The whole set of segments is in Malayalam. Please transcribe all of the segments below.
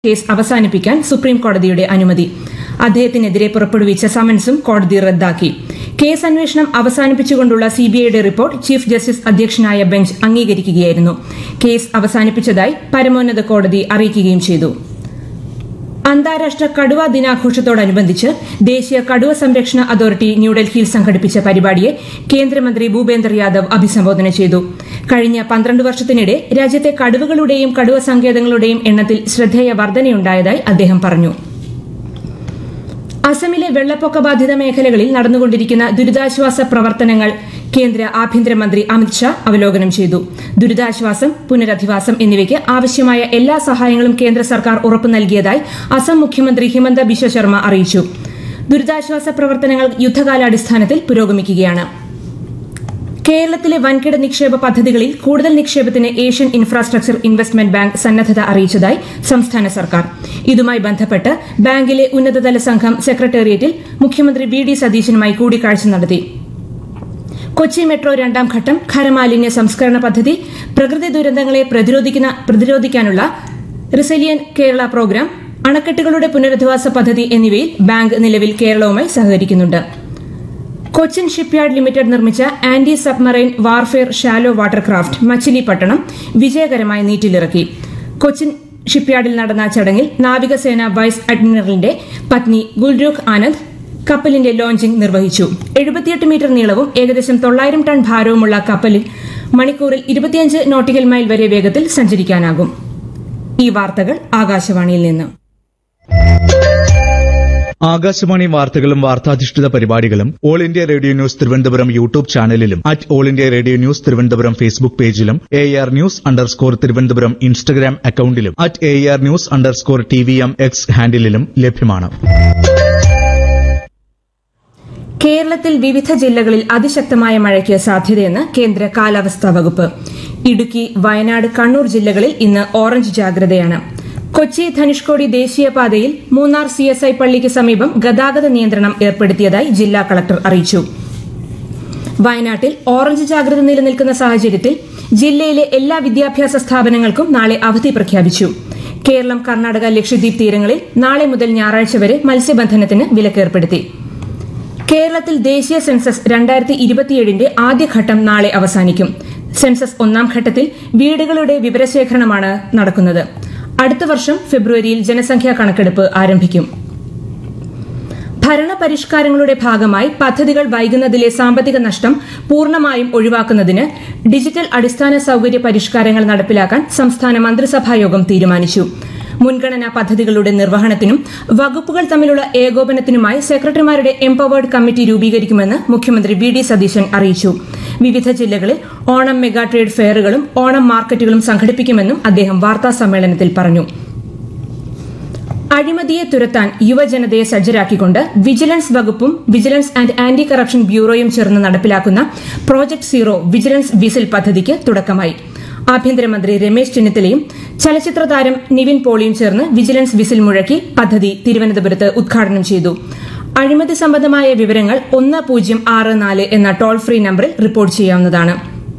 കേസ് അവസാനിപ്പിക്കാൻ സുപ്രീം കോടതിയുടെ അനുമതി അദ്ദേഹത്തിനെതിരെ പുറപ്പെടുവിച്ച സമൻസും കോടതി റദ്ദാക്കി കേസ് അന്വേഷണം അവസാനിപ്പിച്ചുകൊണ്ടുള്ള സിബിഐയുടെ റിപ്പോർട്ട് ചീഫ് ജസ്റ്റിസ് അധ്യക്ഷനായ ബെഞ്ച് അംഗീകരിക്കുകയായിരുന്നു കേസ് അവസാനിപ്പിച്ചതായി പരമോന്നത കോടതി അറിയിക്കുകയും ചെയ്തു അന്താരാഷ്ട്ര കടുവ ദിനാഘോഷത്തോടനുബന്ധിച്ച് ദേശീയ കടുവ സംരക്ഷണ അതോറിറ്റി ന്യൂഡൽഹിയിൽ സംഘടിപ്പിച്ച പരിപാടിയെ കേന്ദ്രമന്ത്രി ഭൂപേന്ദർ യാദവ് അഭിസംബോധന ചെയ്തു കഴിഞ്ഞ പന്ത്രണ്ട് വർഷത്തിനിടെ രാജ്യത്തെ കടുവകളുടെയും കടുവ സങ്കേതങ്ങളുടെയും എണ്ണത്തിൽ ശ്രദ്ധേയ വർധനയുണ്ടായതായി അദ്ദേഹം പറഞ്ഞു അസമിലെ വെള്ളപ്പൊക്ക ബാധിത മേഖലകളിൽ നടന്നുകൊണ്ടിരിക്കുന്ന ദുരിതാശ്വാസ പ്രവർത്തനങ്ങൾ കേന്ദ്ര ആഭ്യന്തരമന്ത്രി അമിത്ഷാ അവലോകനം ചെയ്തു ദുരിതാശ്വാസം പുനരധിവാസം എന്നിവയ്ക്ക് ആവശ്യമായ എല്ലാ സഹായങ്ങളും കേന്ദ്ര സർക്കാർ ഉറപ്പു നൽകിയതായി അസം മുഖ്യമന്ത്രി ഹിമന്ത ബിശ്വ ശർമ്മ അറിയിച്ചു ദുരിതാശ്വാസ പ്രവർത്തനങ്ങൾ യുദ്ധകാലാടിസ്ഥാനത്തിൽ പുരോഗമിക്കുകയാണ് കേരളത്തിലെ വൻകിട നിക്ഷേപ പദ്ധതികളിൽ കൂടുതൽ നിക്ഷേപത്തിന് ഏഷ്യൻ ഇൻഫ്രാസ്ട്രക്ചർ ഇൻവെസ്റ്റ്മെന്റ് ബാങ്ക് സന്നദ്ധത അറിയിച്ചതായി സംസ്ഥാന സർക്കാർ ഇതുമായി ബന്ധപ്പെട്ട് ബാങ്കിലെ ഉന്നതതല സംഘം സെക്രട്ടേറിയറ്റിൽ മുഖ്യമന്ത്രി വി ഡി സതീശനുമായി കൂടിക്കാഴ്ച നടത്തി കൊച്ചി മെട്രോ രണ്ടാം ഘട്ടം ഖരമാലിന്യ സംസ്കരണ പദ്ധതി പ്രകൃതി ദുരന്തങ്ങളെ പ്രതിരോധിക്കുന്ന പ്രതിരോധിക്കാനുള്ള റിസലിയൻ കേരള പ്രോഗ്രാം അണക്കെട്ടുകളുടെ പുനരധിവാസ പദ്ധതി എന്നിവയിൽ ബാങ്ക് നിലവിൽ കേരളവുമായി സഹകരിക്കുന്നുണ്ട് കൊച്ചിൻ ഷിപ്പ്യാർഡ് ലിമിറ്റഡ് നിർമ്മിച്ച anti submarine warfare shallow watercraft Machilipatnam വിജയകരമായി നീറ്റിലിറക്കി കൊച്ചിൻ ഷിപ്പ്യാർഡിൽ നടന്ന ചടങ്ങിൽ നാവികസേന വൈസ് അഡ്മിറലിന്റെ പത്നി ഗുൽരൂഖ് ആനന്ദ് കപ്പലിന്റെ ലോഞ്ചിംഗ് നിർവഹിച്ചു എഴുപത്തിയെട്ട് മീറ്റർ നീളവും ഏകദേശം തൊള്ളായിരം ടൺ ഭാരവുമുള്ള കപ്പലിൽ മണിക്കൂറിൽ ഇരുപത്തിയഞ്ച് നോട്ടിക്കൽ മൈൽ വരെ വേഗത്തിൽ സഞ്ചരിക്കാനാകും ഈ വാർത്തകൾ ആകാശവാണിയിൽ നിന്ന് ആകാശവാണി വാർത്തകളും വാർത്താധിഷ്ഠിത പരിപാടികളും all India radio news Thiruvananthapuram YouTube ചാനലിലും at all India radio news Thiruvananthapuram Facebook പേജിലും A R news underscore Thiruvananthapuram Instagram അക്കൌണ്ടിലും at A R news underscore T V M X ഹാൻഡിലും ലഭ്യമാണ് കേരളത്തിൽ വിവിധ ജില്ലകളിൽ അതിശക്തമായ മഴയ്ക്ക് സാധ്യതയെന്ന് കേന്ദ്ര കാലാവസ്ഥാ വകുപ്പ് ഇടുക്കി വയനാട് കണ്ണൂർ ജില്ലകളിൽ ഇന്ന് ഓറഞ്ച് ജാഗ്രതയാണ് കൊച്ചി ധനുഷ്കോടി ദേശീയപാതയിൽ മൂന്നാർ സി എസ് ഐ പള്ളിക്ക് സമീപം ഗതാഗത നിയന്ത്രണം ഏർപ്പെടുത്തിയതായി ജില്ലാ കളക്ടർ അറിയിച്ചു വയനാട്ടിൽ ഓറഞ്ച് ജാഗ്രത നിലനിൽക്കുന്ന സാഹചര്യത്തിൽ ജില്ലയിലെ എല്ലാ വിദ്യാഭ്യാസ സ്ഥാപനങ്ങൾക്കും നാളെ അവധി പ്രഖ്യാപിച്ചു കേരളം കർണാടക ലക്ഷദ്വീപ് തീരങ്ങളിൽ നാളെ മുതൽ ഞായറാഴ്ച വരെ മത്സ്യബന്ധനത്തിന് വിലക്കേർപ്പെടുത്തി കേരളത്തിൽ ദേശീയ സെൻസസ് രണ്ടായിരത്തി ഇരുപത്തിയേഴിന്റെ ആദ്യഘട്ടം നാളെ അവസാനിക്കും സെൻസസ് ഒന്നാം ഘട്ടത്തിൽ വീടുകളുടെ വിവരശേഖരണമാണ് നടക്കുന്നത് അടുത്ത വർഷം ഫെബ്രുവരിയിൽ ജനസംഖ്യാ കണക്കെടുപ്പ് ആരംഭിക്കും ഭരണപരിഷ്കാരങ്ങളുടെ ഭാഗമായി പദ്ധതികൾ വൈകുന്നതിലെ സാമ്പത്തിക നഷ്ടം പൂർണ്ണമായും ഒഴിവാക്കുന്നതിന് ഡിജിറ്റൽ അടിസ്ഥാന സൌകര്യ പരിഷ്കാരങ്ങൾ നടപ്പിലാക്കാൻ സംസ്ഥാന മന്ത്രിസഭായോഗം തീരുമാനിച്ചു മുൻഗണനാ പദ്ധതികളുടെ നിർവഹണത്തിനും വകുപ്പുകൾ തമ്മിലുള്ള ഏകോപനത്തിനുമായി സെക്രട്ടറിമാരുടെ എംപവേർഡ് കമ്മിറ്റി രൂപീകരിക്കുമെന്ന് മുഖ്യമന്ത്രി വി ഡി സതീശൻ അറിയിച്ചു വിവിധ ജില്ലകളിൽ ഓണം മെഗാ ട്രേഡ് ഫെയറുകളും ഓണം മാർക്കറ്റുകളും സംഘടിപ്പിക്കുമെന്നും അദ്ദേഹം വാർത്താസമ്മേളനത്തിൽ പറഞ്ഞു അഴിമതിയെ തുരത്താൻ യുവജനതയെ സജ്ജരാക്കിക്കൊണ്ട് വിജിലൻസ് വകുപ്പും വിജിലൻസ് ആൻഡ് ആന്റി കറപ്ഷൻ ബ്യൂറോയും ചേർന്ന് നടപ്പിലാക്കുന്ന പ്രോജക്ട് സീറോ വിജിലൻസ് വിസിൽ പദ്ധതിക്ക് തുടക്കമായി ആഭ്യന്തരമന്ത്രി രമേശ് ചെന്നിത്തലയും ചലച്ചിത്ര താരം നിവിൻ പോളിയും ചേർന്ന് വിജിലൻസ് വിസിൽ മുഴക്കി പദ്ധതി തിരുവനന്തപുരത്ത് ഉദ്ഘാടനം ചെയ്തു അഴിമതി സംബന്ധമായ വിവരങ്ങൾ ഒന്ന് പൂജ്യം ആറ് നാല് എന്ന ടോൾ ഫ്രീ നമ്പറിൽ റിപ്പോർട്ട് ചെയ്യാവുന്നതാണ്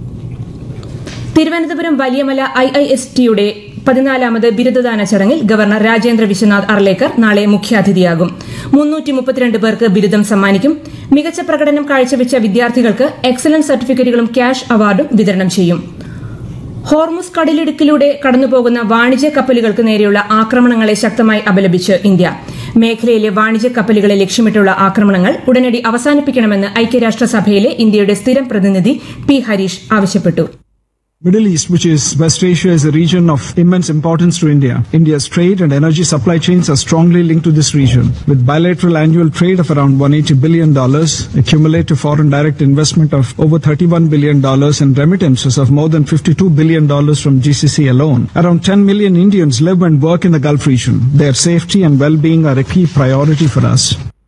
Thiruvananthapuram Valiyamala I I S ടിയുടെ പതിനാലാമത് ബിരുദദാന ചടങ്ങിൽ ഗവർണർ രാജേന്ദ്ര വിശ്വനാഥ് അർലേക്കർ നാളെ മുഖ്യാതിഥിയാകും മുന്നൂറ്റി മുപ്പത്തിരണ്ട് പേർക്ക് ബിരുദം സമ്മാനിക്കും മികച്ച പ്രകടനം കാഴ്ചവെച്ച വിദ്യാർത്ഥികൾക്ക് എക്സലൻസ് സർട്ടിഫിക്കറ്റുകളും ക്യാഷ് അവാർഡും വിതരണം ചെയ്യും ഹോർമുസ് കടലിടുക്കിലൂടെ കടന്നുപോകുന്ന വാണിജ്യ കപ്പലുകൾക്ക് നേരെയുള്ള ആക്രമണങ്ങളെ ശക്തമായി അപലപിച്ച് ഇന്ത്യ മേഖലയിലെ വാണിജ്യ കപ്പലുകളെ ലക്ഷ്യമിട്ടുള്ള ആക്രമണങ്ങൾ ഉടനടി അവസാനിപ്പിക്കണമെന്ന് ഐക്യരാഷ്ട്രസഭയിലെ ഇന്ത്യയുടെ സ്ഥിരം പ്രതിനിധി പി ഹരീഷ് ആവശ്യപ്പെട്ടു Middle East, which is West Asia, is a region of immense importance to India. India's trade and energy supply chains are strongly linked to this region, with bilateral annual trade of around $180 billion, a cumulative foreign direct investment of over $31 billion, and remittances of more than $52 billion from GCC alone. Around 10 million Indians live and work in the Gulf region. Their safety and well-being are a key priority for us.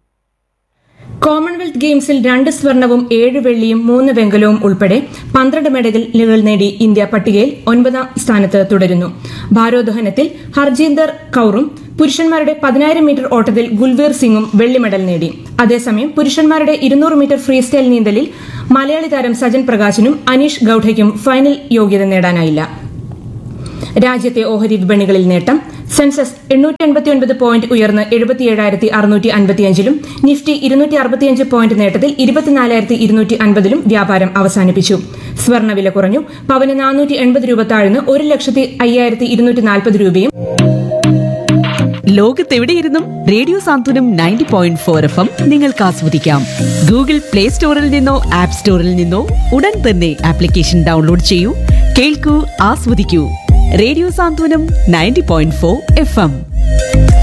Commonwealth ഗെയിംസിൽ രണ്ട് സ്വർണവും ഏഴ് വെള്ളിയും മൂന്ന് വെങ്കലവും ഉൾപ്പെടെ പന്ത്രണ്ട് മെഡലുകൾ നേടി ഇന്ത്യ പട്ടികയിൽ ഒൻപതാം സ്ഥാനത്ത് തുടരുന്നു ഭാരോദ്വഹനത്തിൽ ഹർജീന്ദർ കൌറും പുരുഷന്മാരുടെ പതിനായിരം മീറ്റർ ഓട്ടത്തിൽ ഗുൽവീർ സിംഗും വെള്ളി മെഡൽ നേടി അതേസമയം പുരുഷന്മാരുടെ ഇരുന്നൂറ് മീറ്റർ ഫ്രീ സ്റ്റൈൽ നീന്തലിൽ മലയാളി താരം സജൻ പ്രകാശിനും അനീഷ് ഗൌഡയ്ക്കും ഫൈനൽ യോഗ്യത നേടാനായില്ല രാജ്യത്തെ ഓഹരി വിപണികളിൽ നേട്ടം സെൻസസ് എണ്ണൂറ്റി എൺപത്തിയൊൻപത് പോയിന്റ് ഉയർന്ന് എഴുപത്തിയേഴായിരത്തി അറുന്നൂറ്റി അൻപത്തിയഞ്ചിലും നിഫ്റ്റി ഇരുന്നൂറ്റി അറുപത്തിയഞ്ച് പോയിന്റ് നേട്ടത്തിൽ ഇരുപത്തിനാലായിരത്തി ഇരുന്നൂറ്റി അൻപതിലും വ്യാപാരം അവസാനിപ്പിച്ചു സ്വർണ്ണവില കുറഞ്ഞു പവന് നാനൂറ്റി എൺപത് രൂപ താഴ്ന്ന് ഒരു ലക്ഷത്തി അയ്യായിരത്തി ഇരുന്നൂറ്റി നാൽപ്പത് രൂപയും ലോകത്തെവിടെയിരുന്നും radio Santhwanam ninety point four F M നിങ്ങൾക്ക് ആസ്വദിക്കാം ഗൂഗിൾ പ്ലേ സ്റ്റോറിൽ നിന്നോ ആപ്പ് സ്റ്റോറിൽ നിന്നോ ഉടൻ തന്നെ ആപ്ലിക്കേഷൻ ഡൗൺലോഡ് ചെയ്യൂ കേൾക്കൂ ആസ്വദിക്കൂ radio Santhwanam ninety point four F M